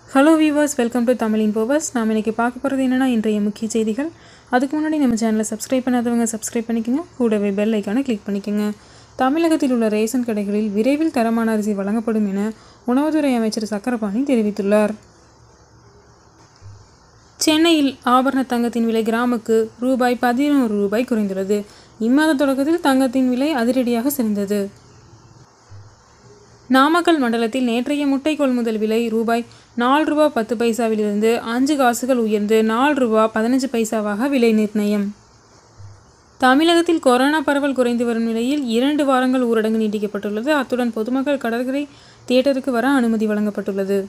hello viewers welcome to Tamil Infoverse நாம் இன்றைக்கி பார்க்க போகிறது என்னென்னா இன்றைய முக்கிய செய்திகள் அதுக்கு முன்னாடி நம்ம சேனலை சப்ஸ்கிரைப் பண்ணாதவங்க சப்ஸ்கிரைப் பண்ணிக்கோங்க கூடவே பெல் ஐக்கானை கிளிக் பண்ணிக்கோங்க தமிழகத்தில் உள்ள ரேஷன் கடைகளில் விரைவில் தரமான அரிசி வழங்கப்படும் என உணவுத்துறை அமைச்சர் சக்கரபாணி தெரிவித்துள்ளார் சென்னையில் ஆபரண தங்கத்தின் விலை கிராமுக்கு ரூபாய் பதினோரு ரூபாய் குறைந்துள்ளது இம்மாத தொடக்கத்தில் தங்கத்தின் விலை அதிரடியாக சரிந்தது நாமக்கல் மண்டலத்தில் நேற்றைய முட்டை கொள்முதல் விலை ரூபாய் நாலு ரூபா பத்து பைசாவிலிருந்து அஞ்சு காசுகள் உயர்ந்து நாலு ரூபா பதினஞ்சு பைசாவாக விலை நிர்ணயம் தமிழகத்தில் கொரோனா பரவல் குறைந்து வரும் நிலையில் இரண்டு வாரங்கள் ஊரடங்கு நீட்டிக்கப்பட்டுள்ளது அத்துடன் பொதுமக்கள் கடற்கரை தியேட்டருக்கு வர அனுமதி வழங்கப்பட்டுள்ளது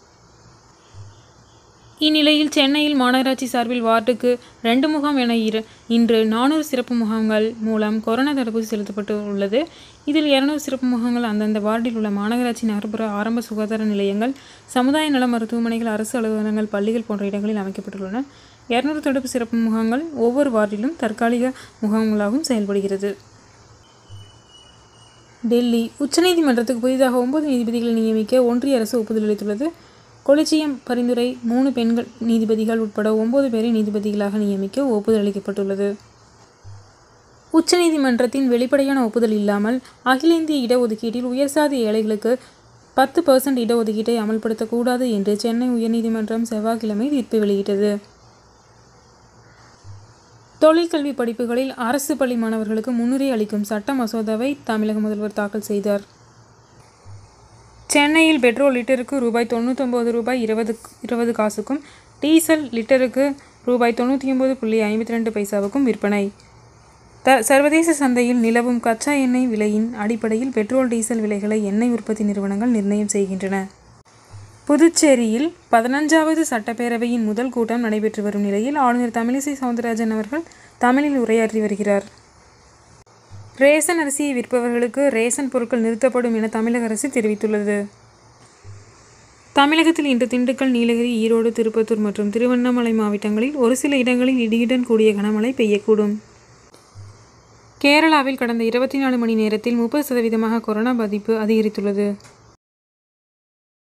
இந்நிலையில் சென்னையில் மாநகராட்சி சார்பில் வார்டுக்கு ரெண்டு முகாம் என இரு இன்று நானூறு சிறப்பு முகாம்கள் மூலம் கொரோனா தடுப்பூசி செலுத்தப்பட்டு உள்ளது இதில் இருநூறு சிறப்பு முகாம்கள் அந்தந்த வார்டில் உள்ள மாநகராட்சி நகர்ப்புற ஆரம்ப சுகாதார நிலையங்கள் சமுதாய நல மருத்துவமனைகள் அரசு அலுவலகங்கள் பள்ளிகள் போன்ற இடங்களில் அமைக்கப்பட்டுள்ளன இருநூறு தடுப்பு சிறப்பு முகாம்கள் ஒவ்வொரு வார்டிலும் தற்காலிக முகாம்களாகவும் செயல்படுகிறது டெல்லி உச்சநீதிமன்றத்துக்கு புதிதாக ஒன்பது நீதிபதிகளை நியமிக்க ஒன்றிய அரசு ஒப்புதல் அளித்துள்ளது கொலிஜியம் பரிந்துரை மூணு பெண்கள் நீதிபதிகள் உட்பட ஒன்பது பேரை நீதிபதிகளாக நியமிக்க ஒப்புதல் அளிக்கப்பட்டுள்ளது உச்சநீதிமன்றத்தின் வெளிப்படையான ஒப்புதல் இல்லாமல் அகில இந்திய இடஒதுக்கீட்டில் உயர்சாதி ஏழைகளுக்கு பத்து பர்சன்ட் இடஒதுக்கீட்டை அமல்படுத்தக்கூடாது என்று சென்னை உயர்நீதிமன்றம் செவ்வாய்க்கிழமை தீர்ப்பு வெளியிட்டது தொழிற்கல்வி படிப்புகளில் அரசு பள்ளி மாணவர்களுக்கு முன்னுரிமை அளிக்கும் சட்ட மசோதாவை தமிழக முதல்வர் தாக்கல் செய்தார் சென்னையில் பெட்ரோல் லிட்டருக்கு ரூபாய் தொண்ணூத்தொம்பது ரூபாய் இருபது இருபது காசுக்கும் டீசல் லிட்டருக்கு ரூபாய் தொண்ணூற்றி ஒம்பது புள்ளி ஐம்பத்தி ரெண்டு பைசாவுக்கும் விற்பனை த சர்வதேச சந்தையில் நிலவும் கச்சா எண்ணெய் விலையின் அடிப்படையில் பெட்ரோல் டீசல் விலைகளை எண்ணெய் உற்பத்தி நிறுவனங்கள் நிர்ணயம் செய்கின்றன புதுச்சேரியில் பதினஞ்சாவது சட்டப்பேரவையின் முதல் கூட்டம் நடைபெற்று வரும் நிலையில் ஆளுநர் தமிழிசை சவுந்தரராஜன் அவர்கள் தமிழில் உரையாற்றி வருகிறார் ரேசன் அரிசியை விற்பவர்களுக்கு ரேசன் பொருட்கள் நிறுத்தப்படும் என தமிழக அரசு தெரிவித்துள்ளது தமிழகத்தில் இன்று திண்டுக்கல் நீலகிரி ஈரோடு திருப்பத்தூர் மற்றும் திருவண்ணாமலை மாவட்டங்களில் ஒரு சில இடங்களில் இடியுடன் கூடிய கனமழை பெய்யக்கூடும் கேரளாவில் கடந்த இருபத்தி நாலு மணி நேரத்தில் முப்பது சதவீதமாக கொரோனா பாதிப்பு அதிகரித்துள்ளது